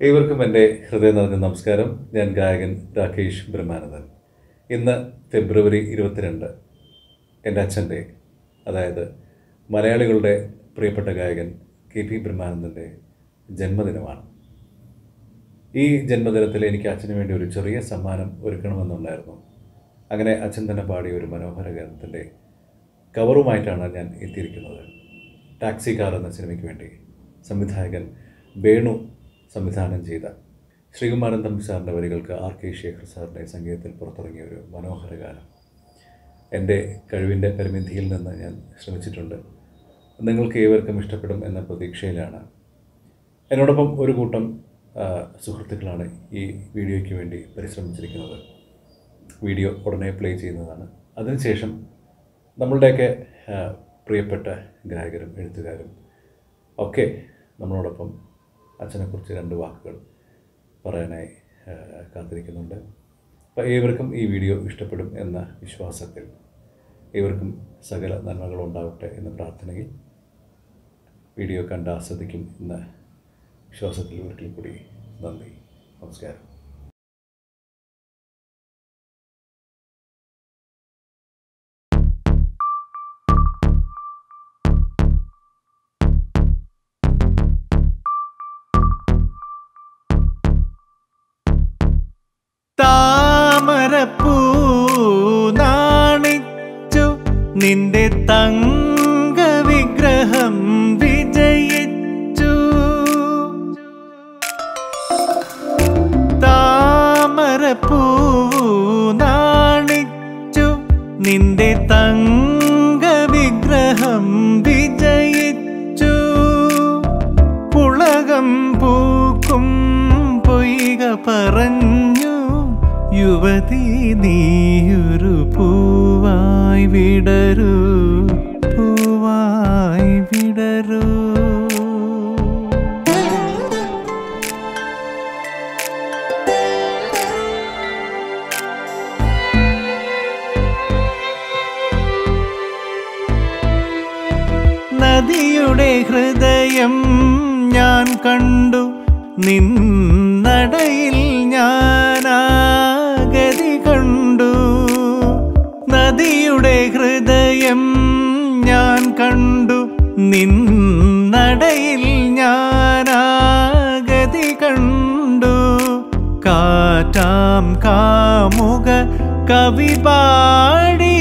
ഏവർക്കും എൻ്റെ ഹൃദയം നിറഞ്ഞ നമസ്കാരം ഞാൻ ഗായകൻ രാകേഷ് ബ്രഹ്മാനന്ദൻ ഇന്ന് ഫെബ്രുവരി ഇരുപത്തിരണ്ട് എൻ്റെ അച്ഛൻ്റെ അതായത് മലയാളികളുടെ പ്രിയപ്പെട്ട ഗായകൻ കെ പി ബ്രഹ്മാനന്ദൻ്റെ ജന്മദിനമാണ് ഈ ജന്മദിനത്തിൽ എനിക്ക് അച്ഛന് വേണ്ടി ഒരു ചെറിയ സമ്മാനം ഒരുക്കണമെന്നുണ്ടായിരുന്നു അങ്ങനെ അച്ഛൻ തന്നെ പാടിയ ഒരു മനോഹര ഗാനത്തിൻ്റെ കവറുമായിട്ടാണ് ഞാൻ എത്തിയിരിക്കുന്നത് ടാക്സി കാർ എന്ന സിനിമയ്ക്ക് വേണ്ടി സംവിധായകൻ വേണു സംവിധാനം ചെയ്ത ശ്രീകുമാരൻ തമ്പി സാറിൻ്റെ വരികൾക്ക് ആർ കെ ശേഖർ സാറിൻ്റെ സംഗീതത്തിൽ പുറത്തിറങ്ങിയ ഒരു മനോഹര ഗാനം എൻ്റെ കഴിവിൻ്റെ പരിമിതിയിൽ നിന്ന് ഞാൻ ശ്രമിച്ചിട്ടുണ്ട് നിങ്ങൾക്ക് ഏവർക്കും ഇഷ്ടപ്പെടും എന്ന പ്രതീക്ഷയിലാണ് എന്നോടൊപ്പം ഒരു കൂട്ടം ആ, സുഹൃത്തുക്കളാണ് ഈ വീഡിയോയ്ക്ക് വേണ്ടി പരിശ്രമിച്ചിരിക്കുന്നത് വീഡിയോ ഉടനെ പ്ലേ ചെയ്യുന്നതാണ് അതിനുശേഷം നമ്മളുടെയൊക്കെ ആ, പ്രിയപ്പെട്ട ഗായകരും എഴുത്തുകാരും ഒക്കെ നമ്മളോടൊപ്പം അച്ഛനെക്കുറിച്ച് രണ്ട് വാക്കുകൾ പറയാനായി ആ, കാത്തിരിക്കുന്നുണ്ട് അപ്പോൾ ഏവർക്കും ഈ വീഡിയോ ഇഷ്ടപ്പെടും എന്ന വിശ്വാസത്തിൽ ഏവർക്കും സകല നന്മകളും ഉണ്ടാവട്ടെ എന്ന പ്രാർത്ഥനയിൽ വീഡിയോ കണ്ട് ആസ്വദിക്കും എന്ന വിശ്വാസത്തിൽ ഒരിക്കൽ കൂടി നന്ദി നമസ്കാരം താമരപ്പൂ നാണിച്ചു നിന്റെ തങ്ക വിഗ്രഹം വിജയിച്ചു താമരപ്പൂ നാണിച്ചു നിന്റെ തങ്ക വിഗ്രഹം വിജയിച്ചു പുളകം പൂക്കും പൊയ്ക പറഞ്ഞു യുവതി നീയൊരു പൂവായി വിടരൂ പൂവായി വിടരൂ നദിയുടെ ഹൃദയം ഞാൻ കണ്ടു നിന്നടയിൽ ഞാൻ ആഗതി കണ്ടു നദിയുടെ ഹൃദയം ഞാൻ കണ്ടു നിന്നടയിൽ ഞാൻ ആഗതി കണ്ടു കാറ്റാം കാമുക കവി പാടി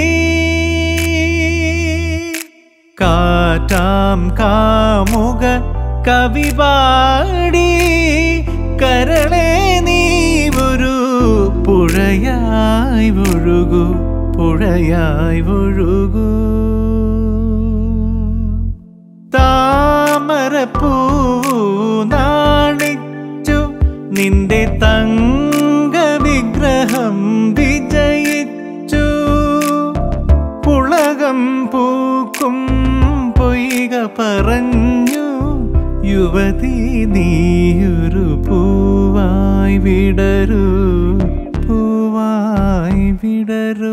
കാറ്റാം കാമുക കവി പാടി കരളെ നീ ഒരു പുഴയായി ഒഴുകൂ പുഴയായി ഒഴുകൂ താമരപ്പൂ നാണിച്ചു നിന്റെ തങ്ക വിഗ്രഹം വിജയിച്ചു പുളകം പൂക്കും പൊയ്ക പറഞ്ഞു യുവതി നീയൊരു പൂവായി വിടരൂ പൂവായി വിടരൂ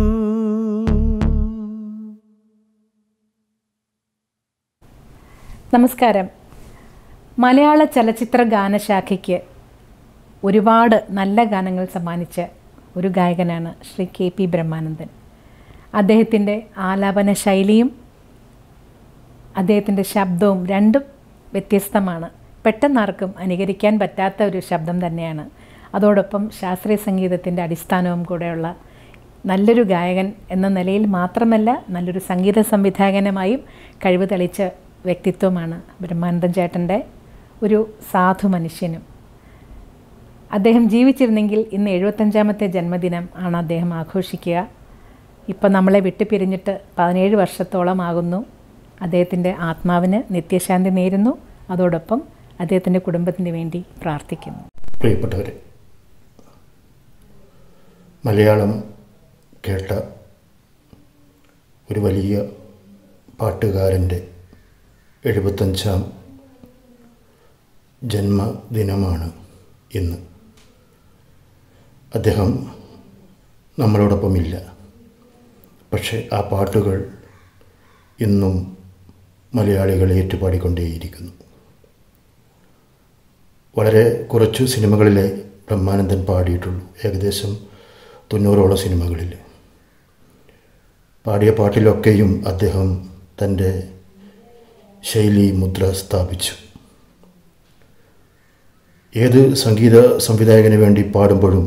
നമസ്കാരം മലയാള ചലച്ചിത്ര ഗാനശാഖയ്ക്ക് ഒരുപാട് നല്ല ഗാനങ്ങൾ സമ്മാനിച്ച ഒരു ഗായകനാണ് ശ്രീ കെ പി ബ്രഹ്മാനന്ദൻ അദ്ദേഹത്തിൻ്റെ ആലാപന ശൈലിയും അദ്ദേഹത്തിൻ്റെ ശബ്ദവും രണ്ടും വ്യത്യസ്തമാണ് പെട്ടെന്നാർക്കും അനുകരിക്കാൻ പറ്റാത്ത ഒരു ശബ്ദം തന്നെയാണ് അതോടൊപ്പം ശാസ്ത്രീയ സംഗീതത്തിൻ്റെ അടിസ്ഥാനവും കൂടെയുള്ള നല്ലൊരു ഗായകൻ എന്ന നിലയിൽ മാത്രമല്ല നല്ലൊരു സംഗീത സംവിധായകനുമായും കഴിവ് തെളിച്ച വ്യക്തിത്വമാണ് ബ്രഹ്മാനന്ദൻ ചേട്ടൻ്റെ ഒരു സാധു മനുഷ്യനും അദ്ദേഹം ജീവിച്ചിരുന്നെങ്കിൽ ഇന്ന് എഴുപത്തഞ്ചാമത്തെ ജന്മദിനം ആണ് അദ്ദേഹം ആഘോഷിക്കുക ഇപ്പം നമ്മളെ വിട്ടുപിരിഞ്ഞിട്ട് പതിനേഴ് വർഷത്തോളമാകുന്നു അദ്ദേഹത്തിൻ്റെ ആത്മാവിന് നിത്യശാന്തി നേരുന്നു അതോടൊപ്പം അദ്ദേഹത്തിൻ്റെ കുടുംബത്തിന് വേണ്ടി പ്രാർത്ഥിക്കുന്നു പ്രിയപ്പെട്ടവരെ മലയാളം കേട്ട ഒരു വലിയ പാട്ടുകാരൻ്റെ എഴുപത്തഞ്ചാം ജന്മദിനമാണ് ഇന്ന് അദ്ദേഹം നമ്മളോടൊപ്പമില്ല പക്ഷേ ആ പാട്ടുകൾ ഇന്നും മലയാളികൾ ഏറ്റുപാടിക്കൊണ്ടേയിരിക്കുന്നു വളരെ കുറച്ചു സിനിമകളിലെ ബ്രഹ്മാനന്ദൻ പാടിയിട്ടുള്ളൂ ഏകദേശം തൊണ്ണൂറോളം സിനിമകളിൽ പാടിയ പാട്ടിലൊക്കെയും അദ്ദേഹം തൻ്റെ ശൈലി മുദ്ര സ്ഥാപിച്ചു ഏത് സംഗീത സംവിധായകന് വേണ്ടി പാടുമ്പോഴും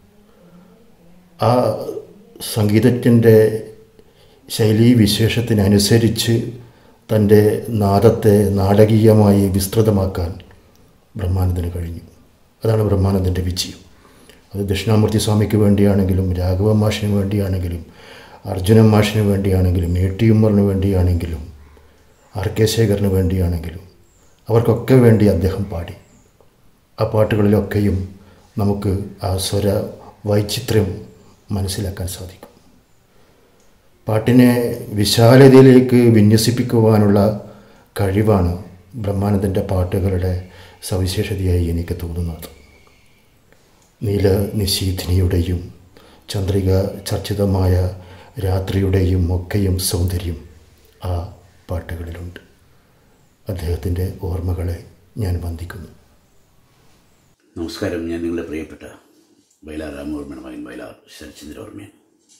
ആ സംഗീതത്തിൻ്റെ ശൈലീ വിശേഷത്തിനനുസരിച്ച് തൻ്റെ നാദത്തെ നാടകീയമായി വിസ്തൃതമാക്കാൻ ബ്രഹ്മാനന്ദന് കഴിഞ്ഞു അതാണ് ബ്രഹ്മാനന്ദൻ്റെ വിജയം അത് ദക്ഷിണാമൂർത്തി സ്വാമിക്ക് വേണ്ടിയാണെങ്കിലും രാഘവ മാഷിന് വേണ്ടിയാണെങ്കിലും അർജുനൻ മാഷിന് വേണ്ടിയാണെങ്കിലും എ ടി ഉമ്മറിന് വേണ്ടിയാണെങ്കിലും ആർ കെ ശേഖറിന് വേണ്ടിയാണെങ്കിലും അവർക്കൊക്കെ വേണ്ടി അദ്ദേഹം പാടി ആ പാട്ടുകളിലൊക്കെയും നമുക്ക് ആ സ്വര വൈചിത്ര്യം മനസ്സിലാക്കാൻ സാധിക്കും പാട്ടിനെ വിശാലതയിലേക്ക് വിന്യസിപ്പിക്കുവാനുള്ള കഴിവാണ് ബ്രഹ്മാനന്ദൻ്റെ പാട്ടുകളുടെ സവിശേഷതയായി എനിക്ക് തോന്നുന്നത് നീല നിശീഥിനിയുടെയും ചന്ദ്രിക ചർച്ചിതമായ രാത്രിയുടെയും ഒക്കെയും സൗന്ദര്യം ആ പാട്ടുകളിലുണ്ട് അദ്ദേഹത്തിൻ്റെ ഓർമ്മകളെ ഞാൻ വന്ദിക്കുന്നു നമസ്കാരം ഞാൻ നിങ്ങളുടെ പ്രിയപ്പെട്ട വയലാർ രാമവർമ്മയുടെ മകൻ വയലാർ ശരചന്ദ്ര വർമ്മയാണ്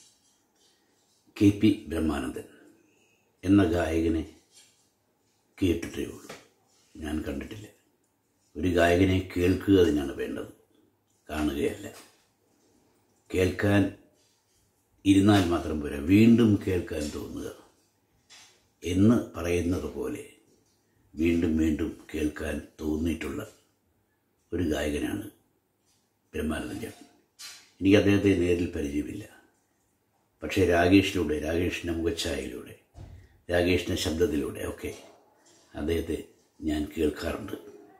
കെ പി ബ്രഹ്മാനന്ദൻ എന്ന ഗായകനെ കേട്ടിട്ടേ ഉള്ളൂ ഞാൻ കണ്ടിട്ടില്ല ഒരു ഗായകനെ കേൾക്കുക അതിനാണ് വേണ്ടത് കാണുകയല്ല കേൾക്കാൻ ഇരുന്നാൽ മാത്രം പോരാ വീണ്ടും കേൾക്കാൻ തോന്നുക എന്ന് പറയുന്നത് പോലെ വീണ്ടും വീണ്ടും കേൾക്കാൻ തോന്നിയിട്ടുള്ള ഒരു ഗായകനാണ് ബ്രഹ്മാനന്ദൻ ചേട്ടൻ എനിക്ക് അദ്ദേഹത്തെ നേരിൽ പരിചയമില്ല പക്ഷേ രാകേഷിലൂടെ രാകേഷിൻ്റെ മുഖച്ഛായയിലൂടെ രാകേഷിൻ്റെ ശബ്ദത്തിലൂടെ ഒക്കെ അദ്ദേഹത്തെ ഞാൻ കേൾക്കാറുണ്ട്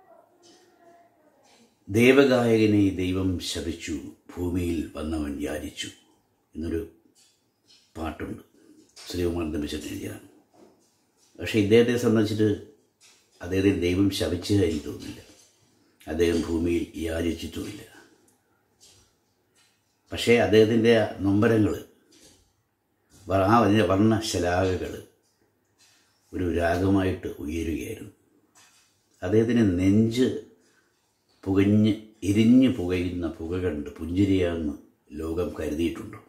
ദേവഗായകനെ ദൈവം ശപിച്ചു ഭൂമിയിൽ വന്നവൻ യാചിച്ചു എന്നൊരു പാട്ടുണ്ട് ശ്രീകുമാർ ദമ്പച്ചൻ എഴുതിയതാണ് പക്ഷേ ഇദ്ദേഹത്തെ സംബന്ധിച്ചിട്ട് അദ്ദേഹത്തിന് ദൈവം ശപിച്ചതായി എനിക്ക് തോന്നുന്നില്ല അദ്ദേഹം ഭൂമിയിൽ യാചിച്ചിട്ടുമില്ല പക്ഷേ അദ്ദേഹത്തിൻ്റെ നൊമ്പരങ്ങൾ ആ അതിൻ്റെ വർണ്ണശലാകകൾ ഒരു രാഗമായിട്ട് ഉയരുകയായിരുന്നു അദ്ദേഹത്തിന് നെഞ്ച് പുകഞ്ഞ് എരിഞ്ഞു പുകയുന്ന പുക കണ്ട് പുഞ്ചിരിയാന്ന് ലോകം കരുതിയിട്ടുണ്ടോ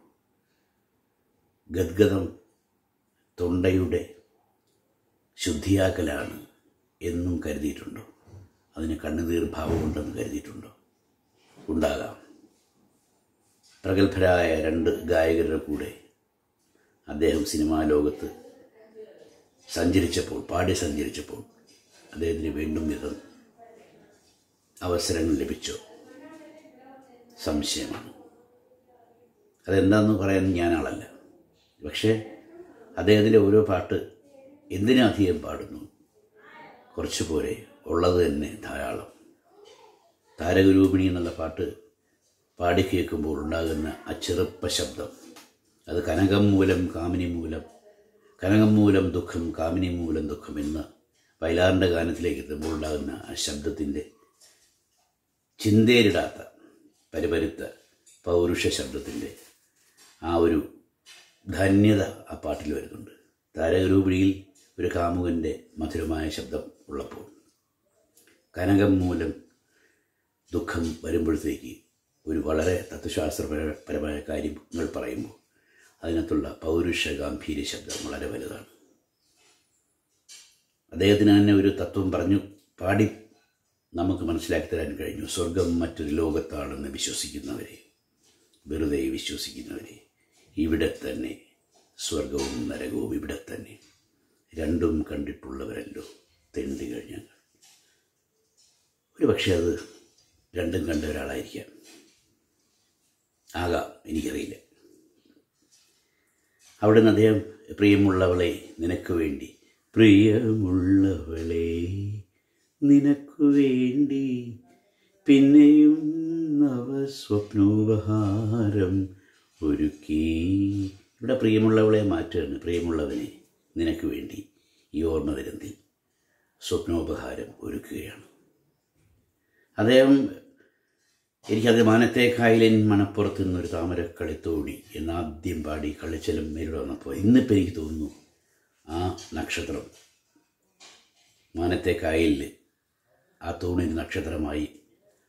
ഗദ്ഗതം തൊണ്ടയുടെ ശുദ്ധിയാക്കലാണ് എന്നും കരുതിയിട്ടുണ്ടോ അതിന് കണ്ണുനീർ ഭാവമുണ്ടെന്ന് കരുതിയിട്ടുണ്ടോ ഉണ്ടാകാം പ്രഗത്ഭരായ രണ്ട് ഗായകരുടെ കൂടെ അദ്ദേഹം സിനിമാ ലോകത്ത് സഞ്ചരിച്ചപ്പോൾ പാടി സഞ്ചരിച്ചപ്പോൾ അദ്ദേഹത്തിന് വീണ്ടും വിധം അവസരങ്ങൾ ലഭിച്ചോ സംശയമാണ് അതെന്താണെന്ന് പറയാൻ ഞാനാളല്ല പക്ഷേ അദ്ദേഹത്തിൻ്റെ ഓരോ പാട്ട് എന്തിനധികം പാടുന്നു കുറച്ച് പോരെ ഉള്ളത് തന്നെ ധാരാളം താരകരൂപിണി എന്നുള്ള പാട്ട് പാടി കേൾക്കുമ്പോൾ ഉണ്ടാകുന്ന ആ ചെറുപ്പ ശബ്ദം അത് കനകം മൂലം കാമിനി മൂലം കനകം മൂലം ദുഃഖം കാമിനി മൂലം ദുഃഖം എന്ന് വയലാറിൻ്റെ ഗാനത്തിലേക്ക് എത്തുമ്പോൾ ഉണ്ടാകുന്ന ആ ശബ്ദത്തിൻ്റെ ചിന്തേരിടാത്ത പരിപരുത്ത പൗരുഷ ശബ്ദത്തിൻ്റെ ആ ഒരു ധന്യത ആ പാട്ടിൽ വരുന്നുണ്ട് താരകരൂപിണിയിൽ ഒരു കാമുകൻ്റെ മധുരമായ ശബ്ദം ഉള്ളപ്പോൾ കനകം മൂലം ദുഃഖം വരുമ്പോഴത്തേക്ക് ഒരു വളരെ തത്വശാസ്ത്രപരമായ കാര്യങ്ങൾ പറയുമ്പോൾ അതിനകത്തുള്ള പൗരുഷ ഗാംഭീര്യ ശബ്ദം വളരെ വലുതാണ് അദ്ദേഹത്തിന് തന്നെ ഒരു തത്വം പറഞ്ഞു പാടി നമുക്ക് മനസ്സിലാക്കി തരാൻ കഴിഞ്ഞു സ്വർഗം മറ്റൊരു ലോകത്താണെന്ന് വിശ്വസിക്കുന്നവരെ വെറുതെ വിശ്വസിക്കുന്നവരെ ഇവിടെ തന്നെ സ്വർഗവും നരകവും ഇവിടെ തന്നെ രണ്ടും കണ്ടിട്ടുള്ളവരല്ലോ തെണ്ടി കഴിഞ്ഞാൽ ഒരു പക്ഷേ അത് രണ്ടും കണ്ട ഒരാളായിരിക്കാം ആകാം എനിക്കറിയില്ല അവിടെ നിന്ന് അദ്ദേഹം പ്രിയമുള്ളവളെ നിനക്ക് വേണ്ടി പ്രിയമുള്ളവളെ നിനക്കു വേണ്ടി പിന്നെയും നവസ്വപ്നോപഹാരം ഒരുക്കി ഇവിടെ പ്രിയമുള്ളവളെ മാറ്റുകയാണ് പ്രിയമുള്ളവനെ നിനക്ക് വേണ്ടി ഈ ഓർമ്മ വരുന്നതിൽ സ്വപ്നോപഹാരം ഒരുക്കുകയാണ് അദ്ദേഹം എനിക്കത് മാനത്തെ കായലിൻ മണപ്പുറത്ത് നിന്നൊരു താമരക്കളിത്തോടി എന്നാദ്യം പാടി കളിച്ചലും മേലിടെ വന്നപ്പോൾ ഇന്നിപ്പോൾ എനിക്ക് തോന്നുന്നു ആ നക്ഷത്രം മാനത്തെ കായലിൽ ആ തൂണിന് നക്ഷത്രമായി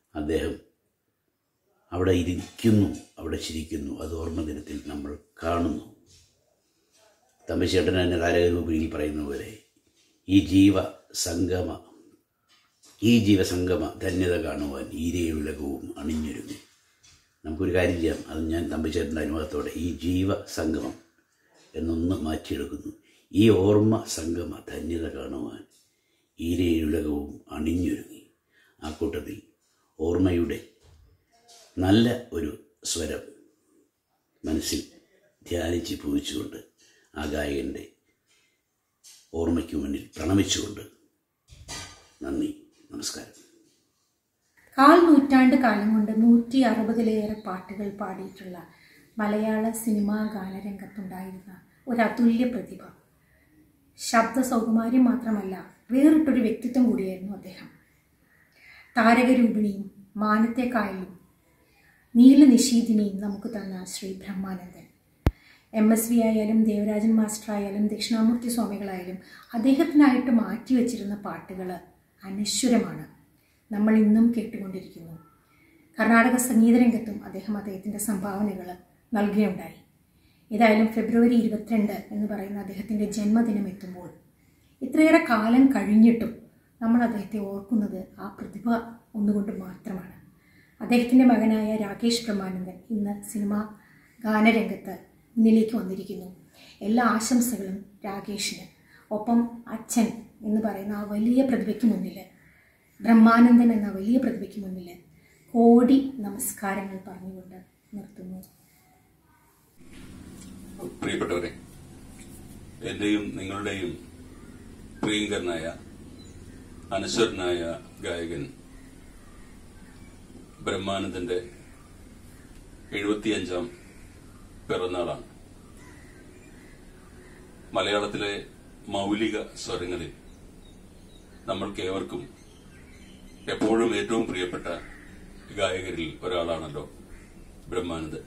അദ്ദേഹം അവിടെ ഇരിക്കുന്നു അവിടെ ചിരിക്കുന്നു അത് ഓർമ്മ ദിനത്തിൽ നമ്മൾ കാണുന്നു തമ്പശ്ശേട്ടൻ തന്നെ താരകരൂപിയിൽ പറയുന്ന പോലെ ഈ ജീവ സംഗമ ഈ ജീവസംഗമ ധന്യത കാണുവാൻ ഈരയുലകവും അണിഞ്ഞൊരുങ്ങി നമുക്കൊരു കാര്യം ചെയ്യാം അത് ഞാൻ തമ്പശ്ശേട്ടൻ്റെ അനുഭവത്തോടെ ഈ ജീവ സംഗമം എന്നൊന്ന് മാറ്റിയെടുക്കുന്നു ഈ ഓർമ്മ സംഗമ ധന്യത കാണുവാൻ ഈരയുലകവും അണിഞ്ഞൊരുങ്ങി ആ കൂട്ടത്തിൽ ഓർമ്മയുടെ നല്ല ഒരു സ്വരം മനസ്സിൽ ധ്യാനിച്ച് പൂജിച്ചുകൊണ്ട് ആ ഗായകൻ്റെ ഓർമ്മയ്ക്ക് മുന്നിൽ പ്രണമിച്ചുകൊണ്ട് നന്ദി നമസ്കാരം കാൽ നൂറ്റാണ്ട് കാലം കൊണ്ട് നൂറ്റി അറുപതിലേറെ പാട്ടുകൾ പാടിയിട്ടുള്ള മലയാള സിനിമാ ഗാനരംഗത്തുണ്ടായിരുന്ന ഒരു അതുല്യ പ്രതിഭ ശബ്ദ സൗകുമാര്യം മാത്രമല്ല വേറിട്ടൊരു വ്യക്തിത്വം കൂടിയായിരുന്നു അദ്ദേഹം താരകരൂപിണിയും മാനത്തേക്കായലും നീലനിഷീദിനെയും നമുക്ക് തന്ന Shri Brahmanandan M S V ആയാലും ദേവരാജൻ മാസ്റ്റർ ആയാലും ദക്ഷിണാമൂർത്തി സ്വാമികളായാലും അദ്ദേഹത്തിനായിട്ട് മാറ്റിവെച്ചിരുന്ന പാട്ടുകൾ അനശ്വരമാണ് നമ്മൾ ഇന്നും കേട്ടുകൊണ്ടിരിക്കുന്നു കർണാടക സംഗീതരംഗത്തും അദ്ദേഹം അദ്ദേഹത്തിൻ്റെ സംഭാവനകൾ നൽകുകയുണ്ടായി ഏതായാലും ഫെബ്രുവരി ഇരുപത്തിരണ്ട് എന്ന് പറയുന്ന അദ്ദേഹത്തിൻ്റെ ജന്മദിനം എത്തുമ്പോൾ ഇത്രയേറെ കാലം കഴിഞ്ഞിട്ടും നമ്മൾ അദ്ദേഹത്തെ ഓർക്കുന്നത് ആ പ്രതിഭ ഒന്നുകൊണ്ട് മാത്രമാണ് അദ്ദേഹത്തിൻ്റെ മകനായ രാകേഷ് ബ്രഹ്മാനന്ദൻ ഇന്ന് സിനിമ ഗാനരംഗത്ത് മുന്നിലേക്ക് വന്നിരിക്കുന്നു എല്ലാ ആശംസകളും രാകേഷിന് ഒപ്പം അച്ഛൻ എന്ന് പറയുന്ന ആ വലിയ പ്രതിഭയ്ക്ക് മുന്നിൽ ബ്രഹ്മാനന്ദൻ എന്ന വലിയ പ്രതിഭയ്ക്ക് മുന്നിൽ കോടി നമസ്കാരങ്ങൾ പറഞ്ഞുകൊണ്ട് നിർത്തുന്നു പ്രിയപ്പെട്ടവരെ എന്റെയും നിങ്ങളുടെയും പ്രിയങ്കരനായ അനശ്വരനായ ഗായകൻ ബ്രഹ്മാനന്ദന്റെ എഴുപത്തിയഞ്ചാം പിറന്നാളാണ് മലയാളത്തിലെ മൗലിക സ്വരങ്ങളിൽ നമ്മൾക്കേവർക്കും എപ്പോഴും ഏറ്റവും പ്രിയപ്പെട്ട ഗായകരിൽ ഒരാളാണല്ലോ ബ്രഹ്മാനന്ദൻ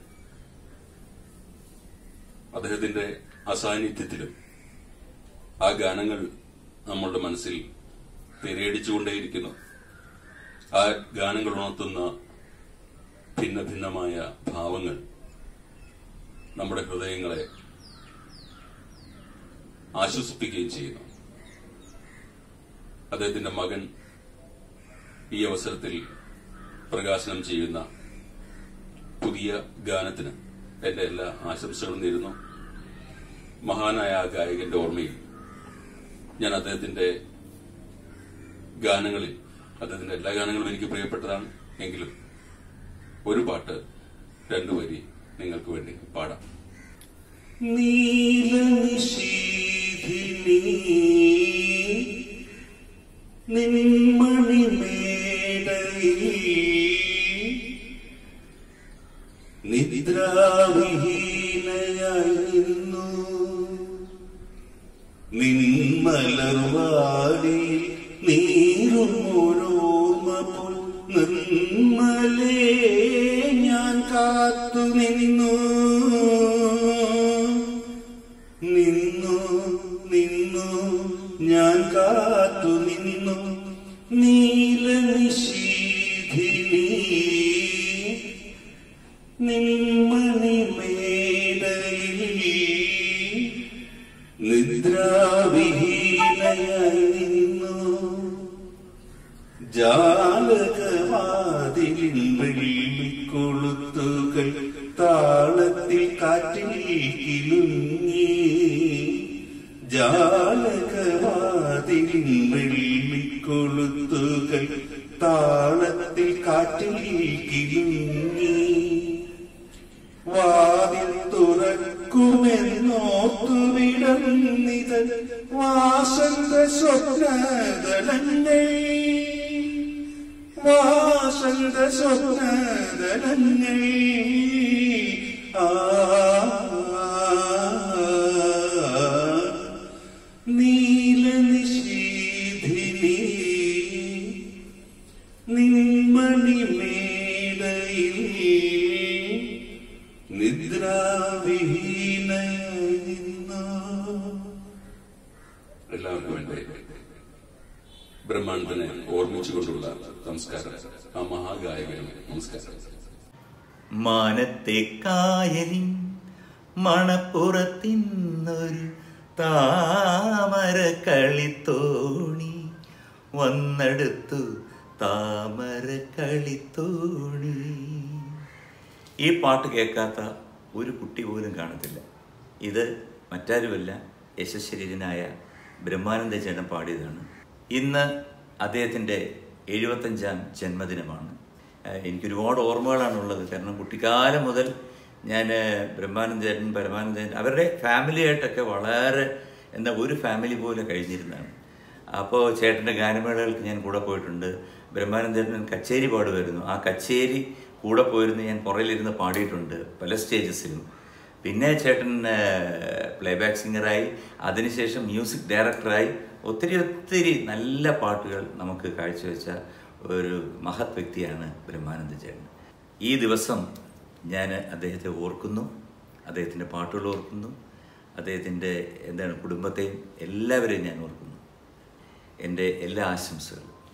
അദ്ദേഹത്തിന്റെ അസാന്നിധ്യത്തിലും ആ ഗാനങ്ങൾ നമ്മളുടെ മനസ്സിൽ തിരയടിച്ചുകൊണ്ടേയിരിക്കുന്നു ആ ഗാനങ്ങൾ ഉണർത്തുന്ന ഭിന്ന ഭിന്നമായ ഭാവങ്ങൾ നമ്മുടെ ഹൃദയങ്ങളെ ആശ്വസിപ്പിക്കുകയും ചെയ്യുന്നു അദ്ദേഹത്തിന്റെ മകൻ ഈ അവസരത്തിൽ പ്രകാശനം ചെയ്യുന്ന പുതിയ ഗാനത്തിന് എന്റെ എല്ലാ ആശംസകളും നേരുന്നു മഹാനായ ആ ഗായകന്റെ ഓർമ്മയിൽ ഞാൻ അദ്ദേഹത്തിന്റെ ഗാനങ്ങളിൽ അദ്ദേഹത്തിന്റെ എല്ലാ ഗാനങ്ങളും എനിക്ക് പ്രിയപ്പെട്ടതാണ് എങ്കിലും ഒരു പാട്ട് രണ്ടു വരി നിങ്ങൾക്ക് വേണ്ടി പാടാം നീലനിശീഥിനി നിന്മണിമേടയിൽ നിദ്രാവിഹീനയായിരുന്നു നിന്മലർവാടി നീരും ഓരോർമ്മ പോൽ നിർമ്മലേ ഞാൻ കാത്തു നിന്നു നിന്നു നിന്നു ഞാൻ കാത്തു നിന്നു നീലനിശീധിനി നിന്മണിമേടയിൽ നിദ്രാവിഹീനയായി നിന്നു ജാലകവാതിലിൻ വെള്ളിക്കൊളുത്തുകൾ താളത്തിൽ കാറ്റിൽ കിലുങ്ങി ജാലകവാതിലിൻ വെള്ളിക്കൊളുത്തുകൾ താളത്തിൽ കാറ്റിൽ കിലുങ്ങി വാതിൽ തുറക്കുമെന്നോർത്തു വിടർന്നിത് വാസന്ത സ്വപ്നദളങ്ങൾ വാസന്ത സ്വപ്നദളങ്ങൾ ആ നീലനിശീധിനി നിന്മണിമേടയിൽ നിദ്രാവിഹീനോ എല്ലാവർക്കും വേണ്ടി ബ്രഹ്മാനന്ദനെ ഓർമ്മിച്ചുകൊണ്ടുള്ള നമസ്കാരം ആ മഹാഗായകനും നമസ്കാരം മാനത്തെ കായലിൻ മണപ്പുറത്തിന്നൊരു താമര കളിത്തോണി വന്നെടുത്തു താമര കളിത്തോണി ഈ പാട്ട് കേൾക്കാത്ത ഒരു കുട്ടി പോലും കാണത്തില്ല ഇത് മറ്റാരുമല്ല യശശരീരനായ ബ്രഹ്മാനന്ദ ചേട്ടൻ പാടിയതാണ് ഇന്ന് അദ്ദേഹത്തിൻ്റെ എഴുപത്തഞ്ചാം ജന്മദിനമാണ് ഏഹ് എനിക്ക് ഒരുപാട് ഓർമ്മകളാണുള്ളത് കാരണം കുട്ടിക്കാലം മുതൽ ഞാൻ ബ്രഹ്മാനന്ദേട്ടൻ പരമാനന്ദൻ അവരുടെ ഫാമിലിയായിട്ടൊക്കെ വളരെ എന്താ ഒരു ഫാമിലി പോലെ കഴിഞ്ഞിരുന്നതാണ് അപ്പോൾ ചേട്ടൻ്റെ ഗാനമേളകൾക്ക് ഞാൻ കൂടെ പോയിട്ടുണ്ട് ബ്രഹ്മാനന്ദേട്ടൻ കച്ചേരി പാടുമായിരുന്നു ആ കച്ചേരി കൂടെ പോയിരുന്ന് ഞാൻ പുറയിലിരുന്ന് പാടിയിട്ടുണ്ട് പല സ്റ്റേജസിലും പിന്നെ ചേട്ടൻ പ്ലേബാക്ക് സിംഗറായി അതിനുശേഷം മ്യൂസിക് ഡയറക്ടറായി ഒത്തിരി ഒത്തിരി നല്ല പാട്ടുകൾ നമുക്ക് കാഴ്ചവെച്ച ഒരു മഹത് വ്യക്തിയാണ് ബ്രഹ്മാനന്ദ ചേട്ടൻ ഈ ദിവസം ഞാൻ അദ്ദേഹത്തെ ഓർക്കുന്നു അദ്ദേഹത്തിൻ്റെ പാട്ടുകൾ ഓർക്കുന്നു അദ്ദേഹത്തിൻ്റെ എന്താണ് കുടുംബത്തെയും എല്ലാവരെയും ഞാൻ ഓർക്കുന്നു എൻ്റെ എല്ലാ ആശംസകളും